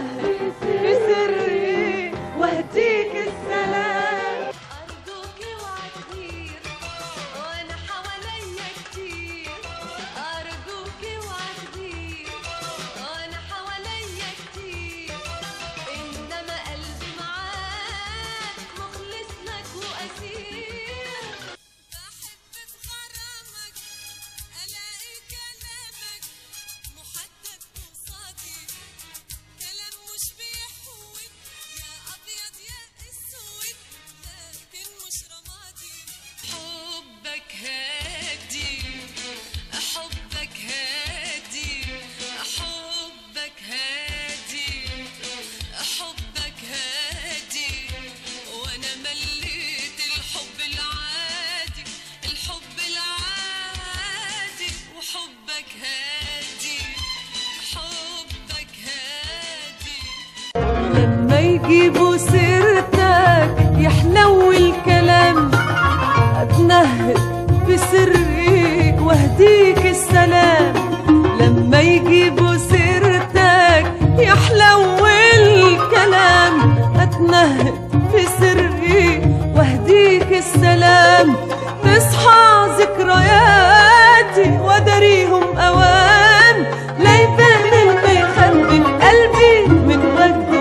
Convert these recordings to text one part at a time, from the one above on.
أتنهد في سري واهديك السلام أرجوك اوعى تغير وأنا حواليا كتير أرجوك اوعى تغير وأنا حواليا كتير إنما قلبي معاك مخلص لك وأسير بحب بغرامك ألاقي كلامك محدد قصادي كلام مش بيحود يا أبيض يا أسود لكن مش رمادي حبك هادي حبك هادي حبك هادي حبك هادي وانا مليت الحب العادي الحب العادي وحبك هادي حبك هادي لما يجيبوا سيرتك يحلو الكلام اتنهد في سري واهديك السلام لما يجيبوا سيرتك يحلو الكلام اتنهد في سري واهديك السلام تصحى ذكرياتي ودريهم اوام لا يبان اللي يخبي قلبي من وجد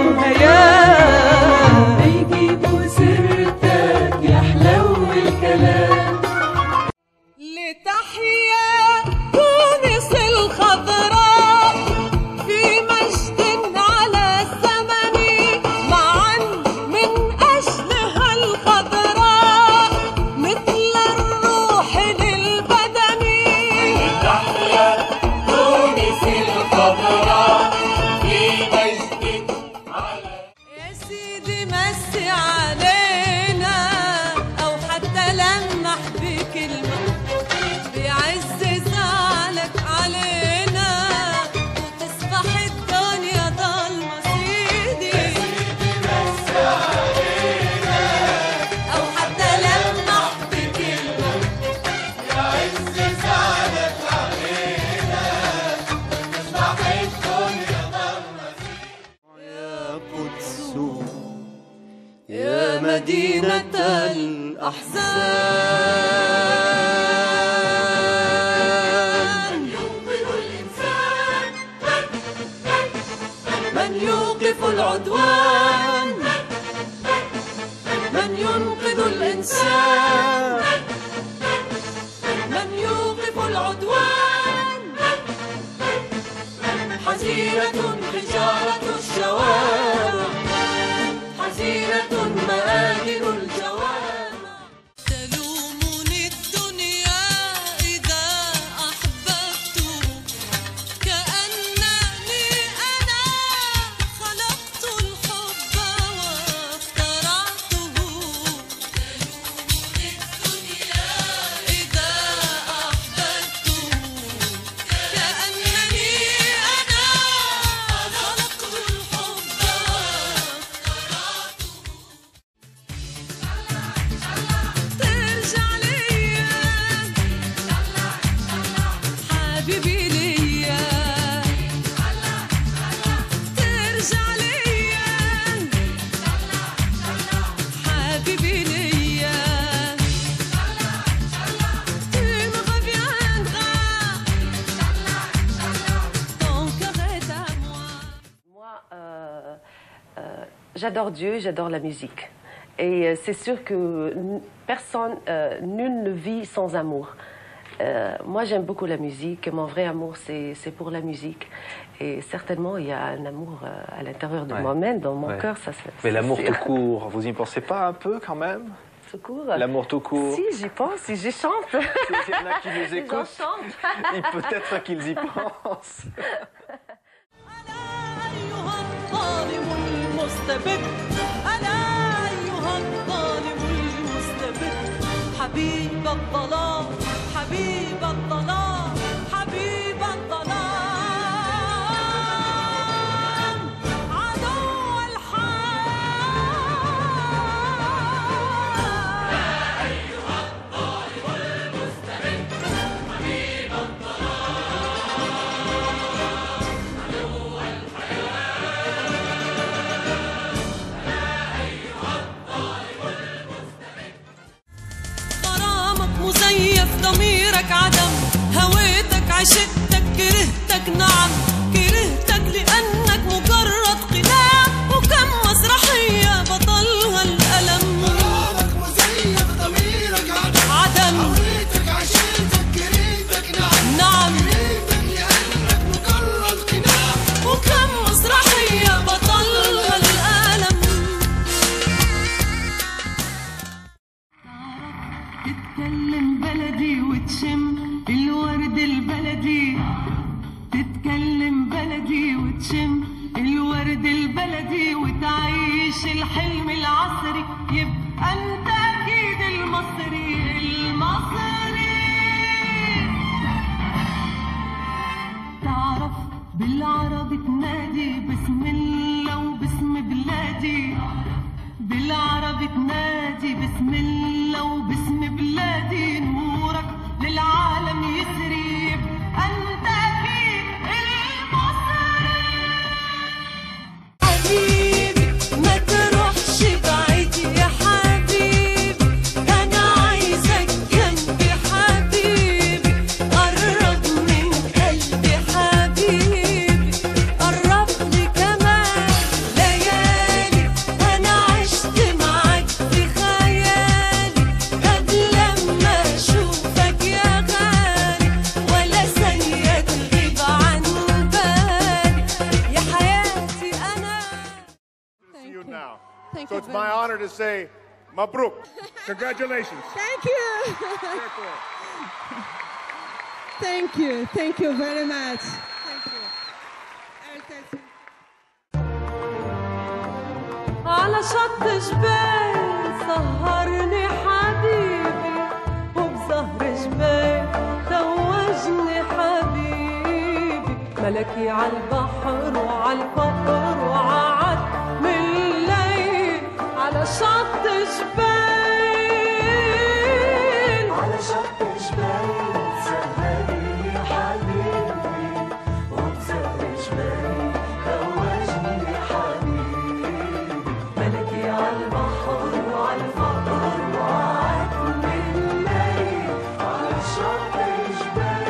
وهيام يجيبوا سيرتك يحلو الكلام لتحيا تونس الخضراء في مجد على الزمن معا من أجلها الخضراء مثل الروح للبدن يا سيدي مسي علينا او حتى لمح بكلمه بيعز زعلك علينا وتصبح الدنيا ضلمه سيدي او حتى لمح بكلمه يا قدس يا مدينة الأحزان من يوقف العدوان من ينقذ الإنسان من يوقف العدوان حزينة حجارة الشوارع حزينة مآذن الجوامع تلومني الدنيا إذا أحببت كأنني أنا خلقت الحب واخترعته تلومني الدنيا إذا أحببت كأنني أنا خلقت الحب ترجع ليا حبيبي ليا ترجع ليا حبيبي ليا Tu me reviendras Ton cœur est à moi Moi, euh, euh, j'adore Dieu, j'adore la musique. Et euh, c'est sûr que n- personne, euh, nul ne vit sans amour. Euh, moi, j'aime beaucoup la musique. Mon vrai amour, c'est c'est pour la musique. Et certainement, il y a un amour euh, à l'intérieur de Ouais. moi-même, dans mon Ouais. cœur. Ça, c'est- Mais c'est l'amour sûr. tout court, vous y pensez pas un peu quand même Secours. L'amour tout court. Si, j'y pense, si j'y chante. S'il y en a qui nous J'en écoutent, chante. il peut-être qu'ils y pensent. أيها الظالم المستبد ألا أيها الظالم المستبد حبيب الظلام حبيب الظلام حبيب الظلام عدو الحال عشقتك كرهتك نعم كرهتك لأنك مجرد قناع وكم مسرحية بطلها الألم غرامك مزيف ضميرك عدم عدم هويتك عشيتك كريتك نعم نعم كريتك لأنك مجرد قناع وكم مسرحية بطلها الألم تتكلم بلدي وتشم الورد البلدي تتكلم بلدي وتشم الورد البلدي وتعيش الحلم العصري يبقى انت اكيد المصري المصري تعرف بالعربي تنادي بسم الله وباسم بلادي بالعربي تنادي بسم الله وباسم بلادي نورك للعالم يسري يبقى انت اكيد المصري حبيبي ما تروحش بعيد يا حبيبي انا عايزك جنبي حبيبي قرب من قلبي حبيبي قرب لي كمان ليالي انا عشت معاك في خيالي قبل ما اشوفك يا غالي ولا ثانيه تغيب عن بالي يا حياتي انا see you now. Thank so you it's very my much. honor to say, Mabruk. Congratulations. Thank you. Thank you. Thank you very much. Thank you. I'll tell you. على شط جبال سهرني حبيبي وبزهر جبال توجني حبيبي ملكي عالبحر وعالفقر وعاد من الليل على شط جبال على شط جبال سهرني حبيبي وبزهر جبال توجني حبيبي ملكي عالبحر وعالفقر وعاد من الليل على شط جبال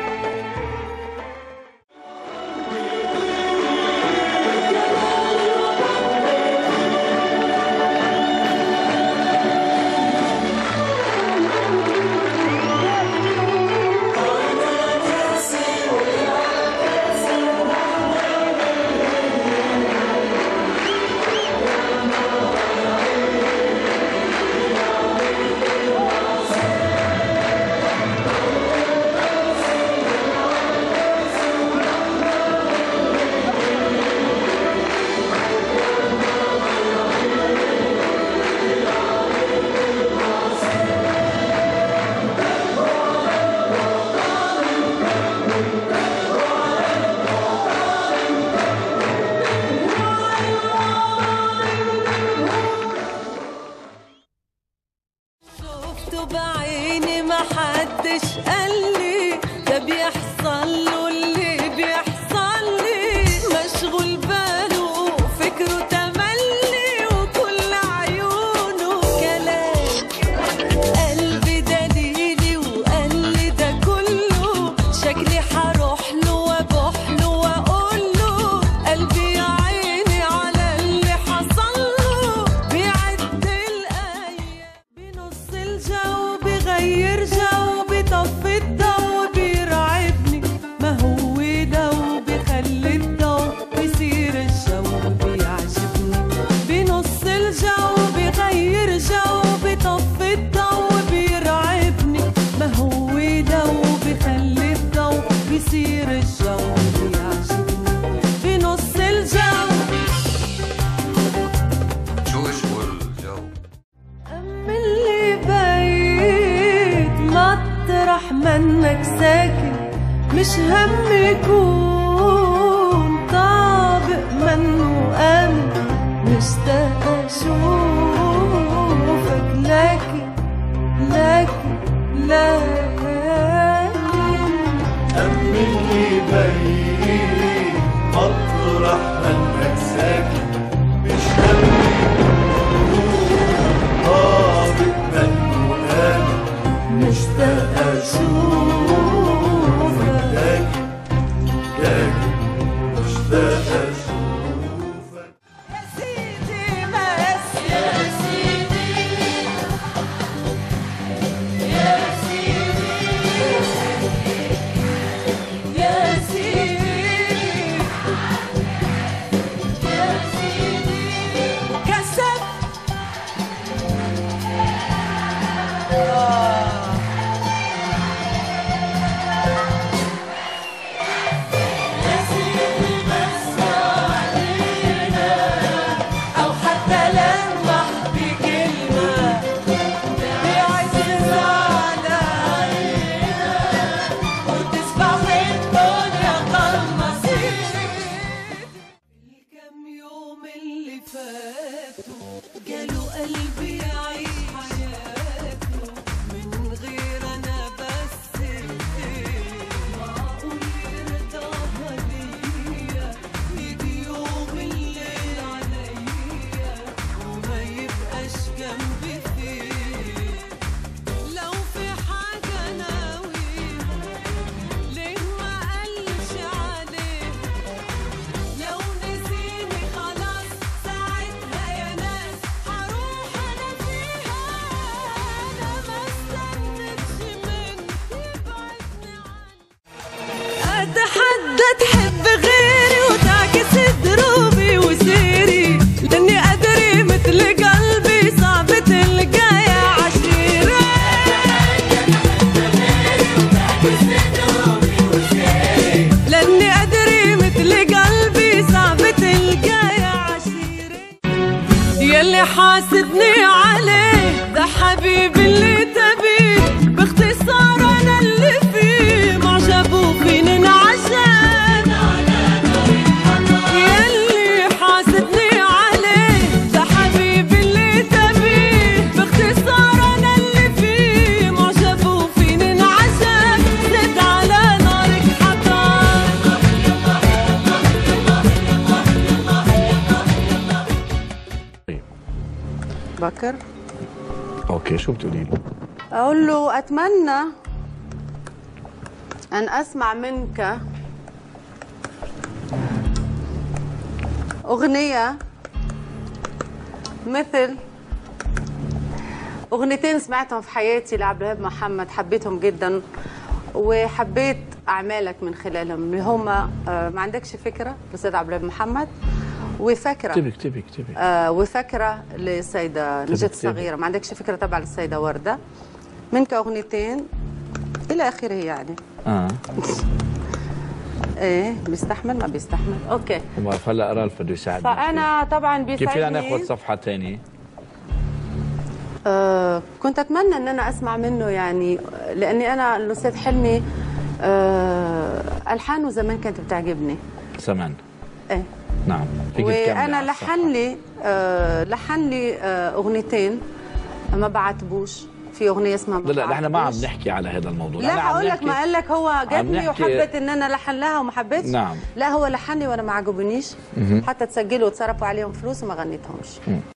شفته بعيني ما حدش قال لي ده بيحصل له اللي بيحصل لي مشغول باله فكره تملي وكل عيونه كلام قلبي دليلي وقال لي ده كله شكلي هروح له وابوح له واقول له قلبي يا عيني على اللي حصل له بيعد الايام بنص الجو بغير جو بيطفي الضو بيرعبني ما هو ده وبيخلي الضو بيصير الجو بيعجبني بنص الجو بغير جو بيطفي الضو بيرعبني ما هو ده وبيخلي الضو بيصير الجو بيعجبني بنص الجو شو شو الجو أم اللي بعيد مطرح منك ساكن مش هم يكون طابق منه آمن مشتاق أشوفك لكن لكن لكن اللي بعيد مطرح منك ساكن مش همي طابق منه آمن مشتاق أشوفك حياته قالوا قلبي يعيش حياته من غير انا بس معقول يرضاها ليا يجي يوم الليل عليا وما يبقاش جنبي فيه لو في حاجة ناويها ليه ما قالش عليه لو نسيني خلاص ساعتها يا ناس هروح انا فيها انا ما استنتش من يبعدني عني اتحدى تحب غيري وتعكس دروبي وسيري لاني ادري مثل قلبي صعب تلقى يا عشيري لاني ادري مثل قلبي صعب تلقى يا عشيري يلي حاسدني عليه ده حبيبي اللي تبيه باختصار انا اللي فيه معجب فيني انعجب يلي حاسدني عليه ده حبيبي اللي تبيه باختصار انا اللي فيه معجب فيني انعجب زد على نارك حطام بكر اوكي شو بتقولي له؟ اقول له اتمنى ان اسمع منك اغنيه مثل اغنيتين سمعتهم في حياتي لعبد الوهاب محمد حبيتهم جدا وحبيت اعمالك من خلالهم اللي هما آه، ما عندكش فكره للاستاذ عبد الوهاب محمد وفاكره اكتبي اكتبي اكتبي آه وفاكرة للسيدة نجاة كتبي. الصغيرة ما عندكش فكرة تبع للسيدة وردة منك أغنيتين إلى آخره يعني اه إيه بيستحمل ما بيستحمل أوكي وما بعرف هلا رالف بده يساعدني فأنا طبعا كيف فينا بيسعدني ناخذ صفحه ثانيه؟ آه كنت أتمنى أن أنا أسمع منه يعني لأني أنا الأستاذ حلمي آه ألحانه زمان كانت بتعجبني زمان إيه نعم فيك تكملي وانا على الصفحة. لحن لي آه لحن لي آه اغنيتين ما بعتبوش في اغنيه اسمها ما لا لا نحن ما عم بعتبوش. نحكي على هذا الموضوع نحن لا عم هقول لك نحكي- ما قال لك هو جاتني نحكي- وحبيت ان انا لحن لها وما حبيتش نعم. لا هو لحني وانا ما عجبونيش حتى تسجلوا وتصرفوا عليهم فلوس وما غنيتهمش